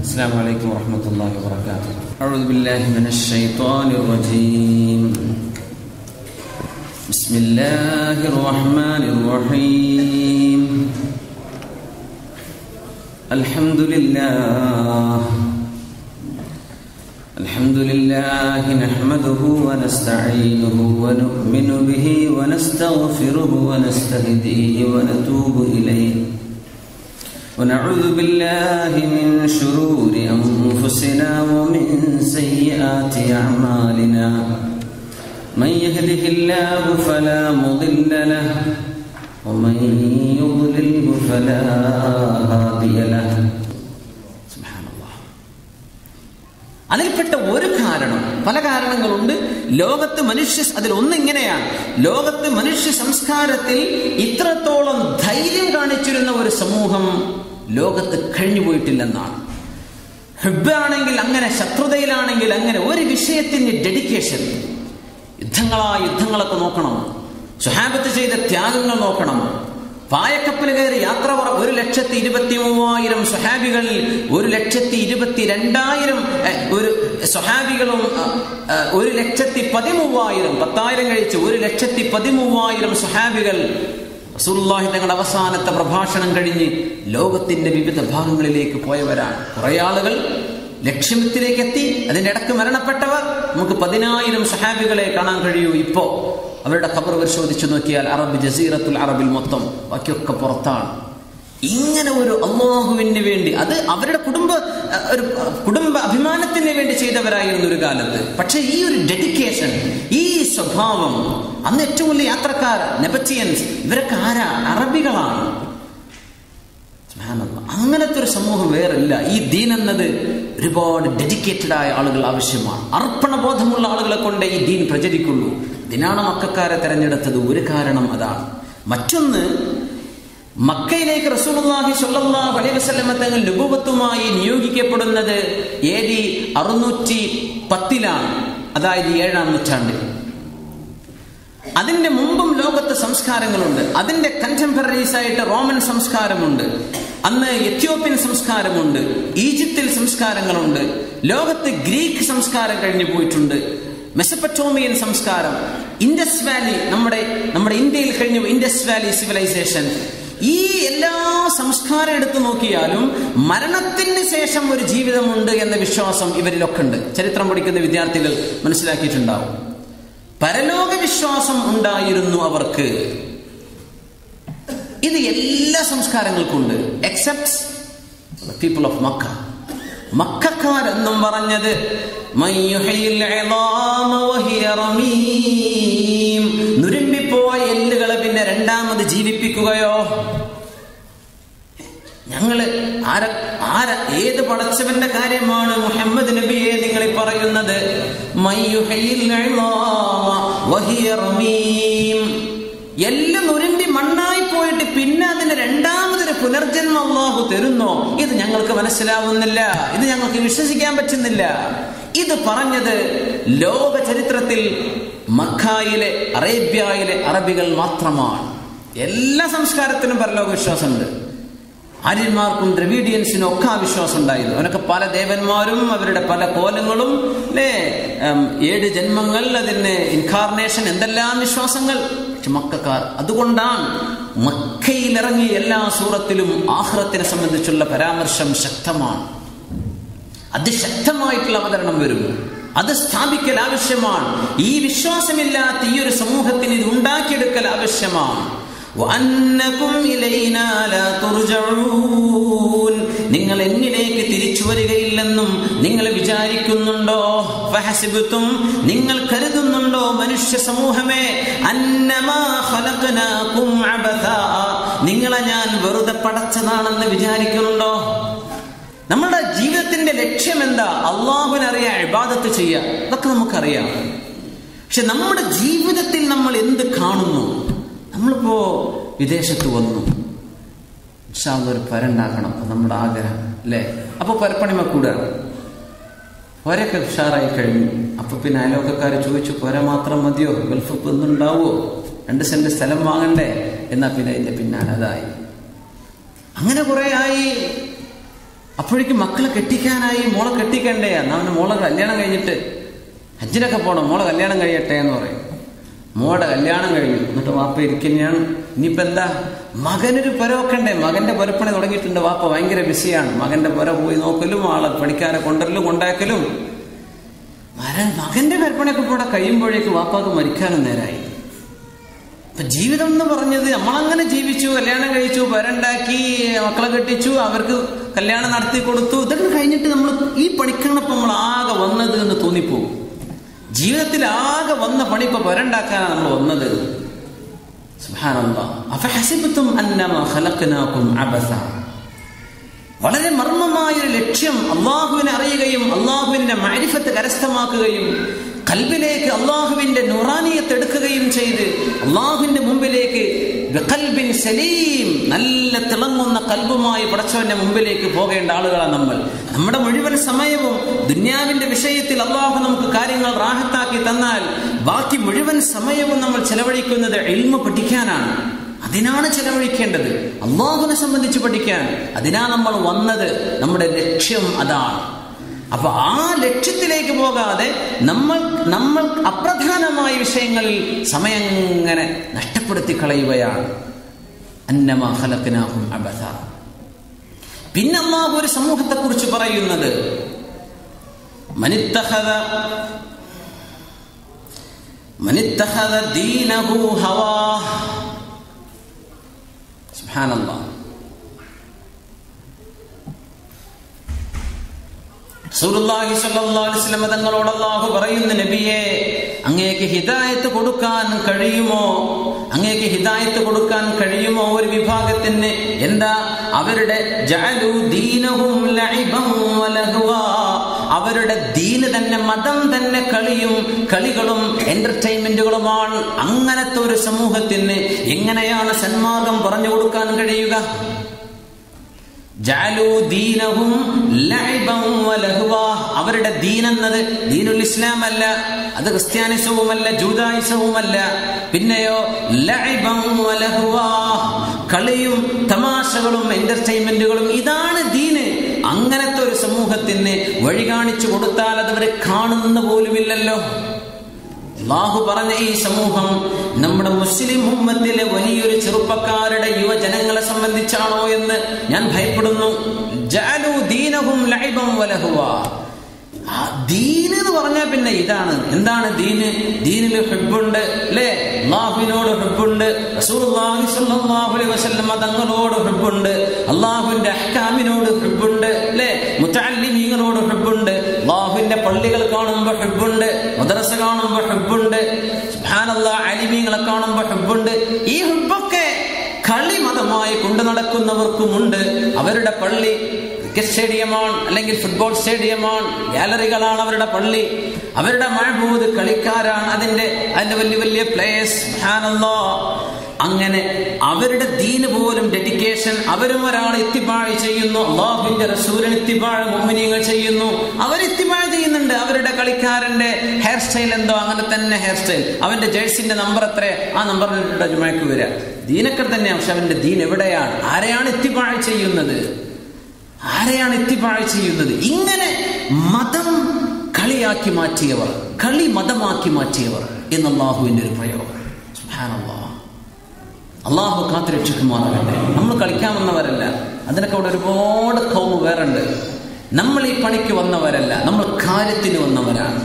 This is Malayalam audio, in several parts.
السلام عليكم ورحمة الله وبركاته أعوذ بالله من الشيطان الرجيم بسم الله الرحمن الرحيم الحمد لله الحمد لله نحمده ونستعينه ونؤمن به ونستغفره ونستهديه ونتوب إليه ونعوذ بالله من شرور أنفسنا ومن سيئات أعمالنا من يهده الله فلا مضل له ومن يضلله فلا هادي له سبحان الله അതിൽപ്പെട്ട ഒരു കാരണം പല കാരണങ്ങളുണ്ട് ലോകത്ത് മനുഷ്യ അതിൽ ഒന്നിങ്ങനെയാണ് ലോകത്ത് മനുഷ്യ സംസ്കാരത്തിൽ ഇത്രത്തോളം ധൈര്യം കാണിച്ചിരുന്ന ഒരു സമൂഹം ലോകത്ത് കഴിഞ്ഞു പോയിട്ടില്ലെന്നാണ് ഹെബാണെങ്കിൽ അങ്ങനെ ശത്രുതയിലാണെങ്കിൽ അങ്ങനെ ഒരു വിഷയത്തിന്റെ ഡെഡിക്കേഷൻ യുദ്ധങ്ങളാ യുദ്ധങ്ങളൊക്കെ നോക്കണം സുഹാബത്ത് ചെയ്ത ത്യാഗങ്ങൾ നോക്കണം പായക്കപ്പൽ കയറി യാത്ര പറ ഒരു ലക്ഷത്തി ഇരുപത്തി മൂവായിരം സ്വഹാബികളിൽ ഒരു ലക്ഷത്തി ഇരുപത്തി രണ്ടായിരം ഒരു സ്വഹാബികളും ഒരു ലക്ഷത്തി പതിമൂവായിരം പത്തായിരം കഴിച്ച് ഒരു ലക്ഷത്തി പതിമൂവായിരം സ്വഹാബികൾ റസൂലുള്ളാഹി തങ്ങളുടെ അവസാനത്തെ പ്രഭാഷണം കഴിഞ്ഞ് ലോകത്തിന്റെ വിവിധ ഭാഗങ്ങളിലേക്ക് പോയവരാണ് കുറെ ആളുകൾ ലക്ഷ്യത്തിലേക്ക് എത്തി അതിന്റെ ഇടക്ക് മരണപ്പെട്ടവർ നമുക്ക് പതിനായിരം സഹാബികളെ കാണാൻ കഴിയൂ ഇപ്പോ അവരുടെ ഖബർ പരിശോധിച്ചു നോക്കിയാൽ അറബ് ജസീറത്തുൽ അറബിൽ മൊത്തം ബാക്കിയൊക്കെ പുറത്താണ് ഇങ്ങനെ ഒരു അള്ളാഹുവിന് വേണ്ടി അത് അവരുടെ കുടുംബ ഒരു കുടുംബ അഭിമാനത്തിന് വേണ്ടി ചെയ്തവരായിരുന്നു ഒരു കാലത്ത് പക്ഷെ ഈ ഒരു ഡെഡിക്കേഷൻ ഈ സ്വഭാവം അന്ന് ഏറ്റവും വലിയ യാത്രക്കാർ നെബറ്റിയൻസ് ഇവരൊക്കെ ആരാ അറബികളാണ് അങ്ങനത്തെ ഒരു സമൂഹം വേറില്ല ഈ ദീൻ എന്നത് ഒരുപാട് ഡെഡിക്കേറ്റഡ് ആയ ആളുകൾ ആവശ്യമാണ് അർപ്പണബോധമുള്ള ആളുകളെ കൊണ്ട് ഈ ദീൻ പ്രചരിക്കുള്ളൂ ഇതിനാണ് മക്കാരെ തെരഞ്ഞെടുത്തത് ഒരു കാരണം അതാണ് മറ്റൊന്ന് മക്കയിലേക്ക് റസൂലുള്ളാഹി സ്വല്ലല്ലാഹു അലൈഹി വസല്ലമ തങ്ങൾ ലുബുവത്തുമായി നിയോഗിക്കപ്പെടുന്നത് എ ഡി അറുന്നൂറ്റി പത്തിലാണ് അതായത് ഏഴാം നൂറ്റാണ്ടിൽ അതിന്റെ മുമ്പും ലോകത്ത് സംസ്കാരങ്ങളുണ്ട് അതിന്റെ കണ്ടംപററീസ് ആയിട്ട് റോമൻ സംസ്കാരമുണ്ട് അന്ന് എത്യോപ്യൻ സംസ്കാരമുണ്ട് ഈജിപ്തിൽ സംസ്കാരങ്ങളുണ്ട് ലോകത്ത് ഗ്രീക്ക് സംസ്കാരം കഴിഞ്ഞു പോയിട്ടുണ്ട് മെസപ്പറ്റോമിയൻ സംസ്കാരം ഇൻഡസ് വാലി നമ്മുടെ നമ്മുടെ ഇന്ത്യയിൽ കഴിഞ്ഞു ഇൻഡസ് വാലി സിവിലൈസേഷൻ ഈ എല്ലാ സംസ്കാരം എടുത്തു നോക്കിയാലും മരണത്തിന് ശേഷം ഒരു ജീവിതമുണ്ട് എന്ന വിശ്വാസം ഇവരിലൊക്കെ ഉണ്ട് ചരിത്രം പഠിക്കുന്ന വിദ്യാർത്ഥികൾ മനസ്സിലാക്കിയിട്ടുണ്ടാവും പരലോക വിശ്വാസം ഉണ്ടായിരുന്നു അവർക്ക് ഇത് എല്ലാ സംസ്കാരങ്ങൾക്കും ഉണ്ട് എക്സെപ്റ്റ് പീപ്പിൾ ഓഫ് മക്ക മക്കാരെന്നും പറഞ്ഞത് നുരുമ്പിപ്പോയ എല്ലുകളെ പിന്നെ രണ്ടാമത് ജീവിപ്പിക്കുകയോ ഞങ്ങള് ആര ആര ഏത് പടച്ചവന്റെ കാര്യമാണ് മുഹമ്മദ് നബിയെ നിങ്ങൾ പറയുന്നത് എല്ലാം നുരുമ്പി മണ്ണായി പോയിട്ട് പിന്നെ അതിന് രണ്ടാമതൊരു പുനർജന്മം അള്ളാഹു തരുന്നോ ഇത് ഞങ്ങൾക്ക് മനസ്സിലാവുന്നില്ല ഇത് ഞങ്ങൾക്ക് വിശ്വസിക്കാൻ പറ്റുന്നില്ല ഇത് പറഞ്ഞത് ലോക ചരിത്രത്തിൽ മക്കായിലെ അറേബ്യയിലെ അറബികൾ മാത്രമാണ് എല്ലാ സംസ്കാരത്തിനും പരലോക വിശ്വാസമുണ്ട് ആര്യന്മാർക്കും ദ്രവീഡിയൻസിനും ഒക്കെ ആ വിശ്വാസം ഉണ്ടായിരുന്നു അവനൊക്കെ പല ദേവന്മാരും അവരുടെ പല കോലങ്ങളും അല്ലേ ഏഴ് ജന്മങ്ങൾ അതിന് ഇൻകാർണേഷൻ എന്തെല്ലാം വിശ്വാസങ്ങൾ പക്ഷെ മക്കാർ അതുകൊണ്ടാണ് മക്കയിലിറങ്ങിയ എല്ലാ സൂറത്തിലും ആഹ്റത്തിനെ സംബന്ധിച്ചുള്ള പരാമർശം ശക്തമാണ് അതിശക്തമായിട്ടുള്ള അവതരണം വരും അത് സ്ഥാപിക്കൽ ആവശ്യമാണ് ഈ വിശ്വാസമില്ലാത്ത ഈ ഒരു സമൂഹത്തിന് ഇത് ഉണ്ടാക്കിയെടുക്കൽ ആവശ്യമാണ് നിങ്ങൾ എന്നിലേക്ക് തിരിച്ചു വരികയില്ലെന്നും നിങ്ങൾ വിചാരിക്കുന്നുണ്ടോ ഫഹസിബുത്തും നിങ്ങൾ കരുതുന്നുണ്ടോ മനുഷ്യ സമൂഹമേ നിങ്ങളെ ഞാൻ വെറുതെ പടച്ചതാണെന്ന് വിചാരിക്കുന്നുണ്ടോ നമ്മുടെ ജീവിതത്തിന്റെ ലക്ഷ്യം എന്താ അള്ളാഹുവിനറിയാം ഇബാദത്ത് ചെയ്യുക അതൊക്കെ നമുക്കറിയാം പക്ഷെ നമ്മുടെ ജീവിതത്തിൽ നമ്മൾ എന്ത് കാണുന്നു നമ്മളിപ്പോ വിദേശത്ത് വന്നു ഒരു പരണ്ടാക്കണം നമ്മുടെ ആഗ്രഹം അല്ലേ അപ്പൊ പരപ്പണിമ കൂടുകയാണ് ഒരൊക്കെ ഉഷാറായി കഴിഞ്ഞു അപ്പൊ പിന്നെ അയലോക്കക്കാർ ചോദിച്ചു പുര മാത്രം മതിയോ ഗൾഫ് ഒന്നുണ്ടാവോ രണ്ട് സെന്റ് സ്ഥലം വാങ്ങണ്ടേ എന്നാ പിന്നെ അതിന്റെ പിന്നാലെ അതായി അങ്ങനെ കുറെ ആയി അപ്പോഴേക്കും മക്കളെ കെട്ടിക്കാനായി മോളെ കെട്ടിക്കണ്ടേ എന്നാ അവന് മോളെ കല്യാണം കഴിഞ്ഞിട്ട് ഹജ്ജിനൊക്കെ പോണം മോളെ കല്യാണം കഴിയട്ടെ എന്ന് പറയും മോളുടെ കല്യാണം കഴിഞ്ഞു എന്നിട്ട് വാപ്പ ഇരിക്കുന്നതാണ് ഇനിയിപ്പോ എന്താ മകനൊരു പുരവെക്കണ്ടേ മകന്റെ പുരപ്പണി തുടങ്ങിയിട്ടുണ്ട് വാപ്പ ഭയങ്കര ബിസിയാണ് മകന്റെ പുര പോയി നോക്കലും ആളെ പണിക്കാരെ കൊണ്ടരലും കൊണ്ടാക്കലും മരൻ മകന്റെ പുരപ്പണിയൊക്കെ കൂടെ കഴിയുമ്പോഴേക്ക് വാപ്പാക്ക് മരിക്കാനും നേരായി ഇപ്പൊ ജീവിതം എന്ന് പറഞ്ഞത് നമ്മളങ്ങനെ ജീവിച്ചു കല്യാണം കഴിച്ചു പരണ്ടാക്കി മക്കളെ കെട്ടിച്ചു അവർക്ക് കല്യാണം നടത്തി കൊടുത്തു ഇതൊക്കെ കഴിഞ്ഞിട്ട് നമ്മൾ ഈ പണിക്കാണപ്പം നമ്മൾ ആകെ വന്നത് എന്ന് തോന്നിപ്പോകും ജീവിതത്തിൽ ആകെ വന്ന പണി ഇപ്പൊ പരണ്ടാക്കാനാണ് നമ്മൾ വന്നത് സുബ്ഹാനല്ലാഹ്. അഫഹസിബ്തും അന്നമാ ഖലഖ്നാകും അബസ വളരെ മർമ്മമായ ഒരു ലക്ഷ്യം അള്ളാഹുവിനെ അറിയുകയും അള്ളാഹുവിന്റെ മാരിഫത്ത് കരസ്ഥമാക്കുകയും കൽബിലേക്ക് അള്ളാഹുവിന്റെ നുറാനിയത്ത് എടുക്കുകയും ചെയ്ത് അള്ളാഹുവിന്റെ മുമ്പിലേക്ക് ബിഖൽബിൻ സലീം നല്ല തിളങ്ങുന്ന കൽബുമായി പടച്ചവന്റെ മുമ്പിലേക്ക് പോകേണ്ട ആളുകളാണ് നമ്മൾ നമ്മുടെ മുഴുവൻ സമയവും ദുന്യാവിന്റെ വിഷയത്തിൽ അള്ളാഹു നമുക്ക് കാര്യങ്ങൾ റാഹത്താക്കി തന്നാൽ ബാക്കി മുഴുവൻ സമയവും നമ്മൾ ചെലവഴിക്കുന്നത് എൽമ പഠിക്കാനാണ് അതിനാണ് ചെലവഴിക്കേണ്ടത് അള്ളാഹുവിനെ സംബന്ധിച്ച് പഠിക്കാൻ അതിനാ നമ്മൾ വന്നത് നമ്മുടെ ലക്ഷ്യം അതാണ് അപ്പൊ ആ ലക്ഷ്യത്തിലേക്ക് പോകാതെ നമ്മൾ നമ്മൾ അപ്രധാനമായ വിഷയങ്ങളിൽ സമയം ഇങ്ങനെ നഷ്ടപ്പെടുത്തി കളയുകയാണ് അന്നമാ ഖലഖ്നാഹും അബസ പിന്നെ അള്ളാഹു ഒരു സമൂഹത്തെ കുറിച്ച് പറയുന്നത് മനിത്തഹദ മനിത്തഹദ ദീനഹു ഹവാ സുബ്ഹാനല്ലാഹ് റസൂലുള്ളാഹി സ്വല്ലല്ലാഹു അലൈഹി വസല്ലം തങ്ങളോട് അല്ലാഹു പറയുന്ന നബിയെ അങ്ങേക്ക് ഹിദായത്ത് കൊടുക്കാൻ കഴിയുമോ അങ്ങേക്ക് ഹിദായത്ത് കൊടുക്കാൻ കഴിയുമോ ഒരു വിഭാഗത്തിന് എന്താ അവരുടെ ജഅലു ദീനഹും ലഇബൻ വലഹ്വാ അവരുടെ ദീന് തന്നെ മതം തന്നെ കളിയും കളികളും എന്റർടൈൻമെന്റുകളുമാണ് അങ്ങനത്തെ ഒരു സമൂഹത്തിന് എങ്ങനെയാണ് സന്മാർഗം പറഞ്ഞു കൊടുക്കാൻ കഴിയുക ജഅലൂ ദീനഹും ലഅബൻ വലഹ്വാ അവരുടെ ദീൻ എന്നത് ദീനുൽ ഇസ്ലാം അല്ല അത് ക്രിസ്ത്യാനിസവുമല്ല ജൂതായിസവുമല്ല പിന്നെയോ ലഅബൻ വലഹ്വാ കളിയും തമാശകളും എന്റർടൈൻമെന്റുകളും ഇതാണ് ദീന് അങ്ങനത്തെ ഒരു സമൂഹത്തിന് വഴി കാണിച്ചു കൊടുത്താൽ അത് അവരെ കാണുന്ന പോലുമില്ലല്ലോ അള്ളാഹു പറഞ്ഞ ഈ സമൂഹം നമ്മുടെ മുസ്ലിം ഉമ്മത്തിലെ വലിയൊരു ചെറുപ്പക്കാരുടെ യുവജനങ്ങളെ സംബന്ധിച്ചാണോ എന്ന് ഞാൻ ഭയപ്പെടുന്നു ജഅലു ദീനഹും ലഅബൻ വലഹുവാ ആ ദീന് എന്ന് പറഞ്ഞാൽ പിന്നെ ഇതാണ് എന്താണ് ദീന് ദീനിൽ ഹെബുണ്ട് അല്ലേ അള്ളാഹുവിനോട് ഹെബുണ്ട് റസൂലുള്ളാഹി സ്വല്ലല്ലാഹു അലൈഹി വസല്ലം തങ്ങളോട് ഹെബുണ്ട് അള്ളാഹുവിന്റെ അഹ്കാമിനോട് ഹെബുണ്ട് അല്ലേ മുത്തഅല്ലിമീങ്ങളോട് ഹെബുണ്ട് അള്ളാഹുവിന്റെ പള്ളികൾ കാണുമ്പോൾ ഹെബുണ്ട് മദ്രസ കാണുമ്പോൾ ഹെബുണ്ട് സുബ്ഹാനല്ലാഹ് അലിമീങ്ങളെ കാണുമ്പോൾ ഹെബുണ്ട് ഈ ഹെബൊക്കെ കളി മതമായി കൊണ്ടു നടക്കുന്നവർക്കുമുണ്ട് അവരുടെ പള്ളി ക്രിക്കറ്റ് സ്റ്റേഡിയമാണ് അല്ലെങ്കിൽ ഫുട്ബോൾ സ്റ്റേഡിയമാണ് ഗാലറികളാണ് അവരുടെ പള്ളി അവരുടെ മഴബൂത് കളിക്കാരാണ് അതിന്റെ അതിന്റെ വലിയ വലിയ പ്ലേയേഴ്സ് അങ്ങനെ അവരുടെ ദീന് പോലും ഡെഡിക്കേഷൻ അവരും ഒരാൾ ഇത്തിപ്പാഴ് ചെയ്യുന്നു അള്ളാഹുവിന്റെ റസൂലിന് ഇത്തിപ്പാഴ് മുമ്മിനിയങ്ങൾ ചെയ്യുന്നു അവർ ഇത്തിപ്പാഴ് ചെയ്യുന്നുണ്ട് അവരുടെ കളിക്കാരന്റെ ഹെയർ സ്റ്റൈൽ എന്തോ അങ്ങനെ തന്നെ ഹെയർ സ്റ്റൈൽ അവന്റെ ജേഴ്സിന്റെ നമ്പർ എത്ര ആ നമ്പറിന്റെ ജുമയ്ക്ക് വരിക ദീനൊക്കെ തന്നെയാണ് പക്ഷെ അവന്റെ ദീൻ എവിടെയാണ് ആരെയാണ് ഇത്തിപ്പാഴ് ചെയ്യുന്നത് ആരെയാണ് എത്തിപ്പാഴ് ചെയ്യുന്നത് ഇങ്ങനെ മതം കളിയാക്കി മാറ്റിയവർ കളി മതമാക്കി മാറ്റിയവർ എന്നല്ലാഹുവിന്റെ ഒരു പ്രയോഗം സുബ്ഹാനല്ലാഹ്. അള്ളാഹു കാത്തുരക്ഷിക്കുമാറാകട്ടെ നമ്മൾ കളിക്കാൻ വന്നവരല്ല അതിനൊക്കെ അവിടെ ഒരുപാട് കൗമ് വേറുണ്ട് നമ്മൾ ഈ പണിക്ക് വന്നവരല്ല നമ്മൾ കാര്യത്തിന് വന്നവരാണ്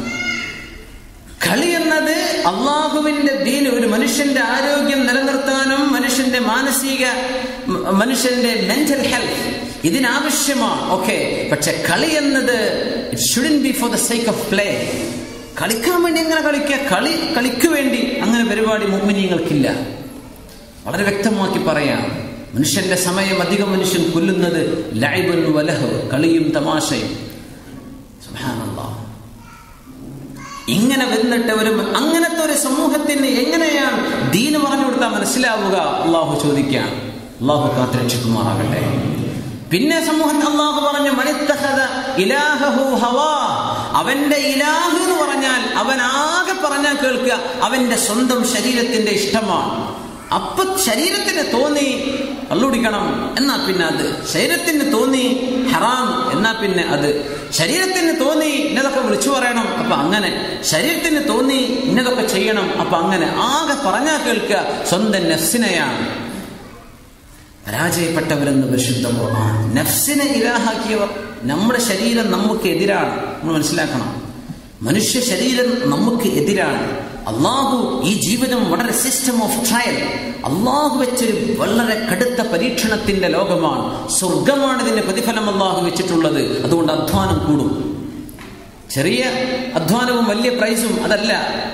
കളി എന്നത് അള്ളാഹുവിന്റെ ദീന് ഒരു മനുഷ്യന്റെ ആരോഗ്യം നിലനിർത്താനും മനുഷ്യന്റെ മാനസിക മ- മനുഷ്യന്റെ മെന്റൽ ഹെൽത്ത് ഇതിനാവശ്യമാണ് ഓക്കെ പക്ഷെ കളി എന്നത് it shouldn't be for the sake of play കളിക്കാൻ വേണ്ടി എങ്ങനെ കളിക്കുക കളി കളിക്ക് വേണ്ടി അങ്ങനെ പരിപാടി മുമ്മിനിയങ്ങൾക്കില്ല വളരെ വ്യക്തമാക്കി പറയാം മനുഷ്യന്റെ സമയം അധികം മനുഷ്യൻ കൊല്ലുന്നത് ലൈബൻ വലഹ് കളിയും തമാശയും സുബ്ഹാനല്ലാഹ് ഇങ്ങനെ വന്നിട്ട് ഒരു അങ്ങനത്തെ ഒരു സമൂഹത്തിന് എങ്ങനെയാണ് ദീന് പറഞ്ഞു കൊടുത്താൽ മനസ്സിലാവുക അള്ളാഹു ചോദിക്കുകയാണ് അള്ളാഹു കാത്തുരക്ഷിക്കുമാറാകട്ടെ പിന്നെ സമൂഹത്തിൽ അള്ളാഹു പറഞ്ഞു മനിത്തഹദ ഇലാഹഹു ഹവാ അവന്റെ ഇലാഹ് എന്ന് പറഞ്ഞാൽ അവൻ ആകെ പറഞ്ഞാൽ കേൾക്കുക അവന്റെ സ്വന്തം ശരീരത്തിന്റെ ഇഷ്ടമാണ് അപ്പൊ ശരീരത്തിന് തോന്നി കള്ളുടിക്കണം എന്നാ പിന്നെ അത് ശരീരത്തിന് തോന്നി ഹറാം എന്നാ പിന്നെ അത് ശരീരത്തിന് തോന്നി ഇന്നതൊക്കെ വിളിച്ചു പറയണം അപ്പൊ അങ്ങനെ ശരീരത്തിന് തോന്നി ഇന്നതൊക്കെ ചെയ്യണം അപ്പൊ അങ്ങനെ ആകെ പറഞ്ഞാൽ കേൾക്കുക സ്വന്തം നെഫ്സിനെയാണ് പരാജയപ്പെട്ടവരെന്ന് പരിശുദ്ധ ഖുർആൻ നഫ്സിനെ ഇലാഹാക്കിയവർ നമ്മുടെ ശരീരം നമുക്ക് എതിരാണ് നമ്മൾ മനസ്സിലാക്കണം മനുഷ്യ ശരീരം നമുക്ക് എതിരാണ് അള്ളാഹു ഈ ജീവിതം വളരെ സിസ്റ്റം ഓഫ് ട്രയൽ അള്ളാഹു വെച്ചൊരു വളരെ കടുത്ത പരീക്ഷണത്തിന്റെ ലോകമാണ് സ്വർഗമാണ് ഇതിന്റെ പ്രതിഫലം അള്ളാഹു വെച്ചിട്ടുള്ളത് അതുകൊണ്ട് അധ്വാനം കൂടും ചെറിയ അധ്വാനവും വലിയ പ്രൈസും അതല്ല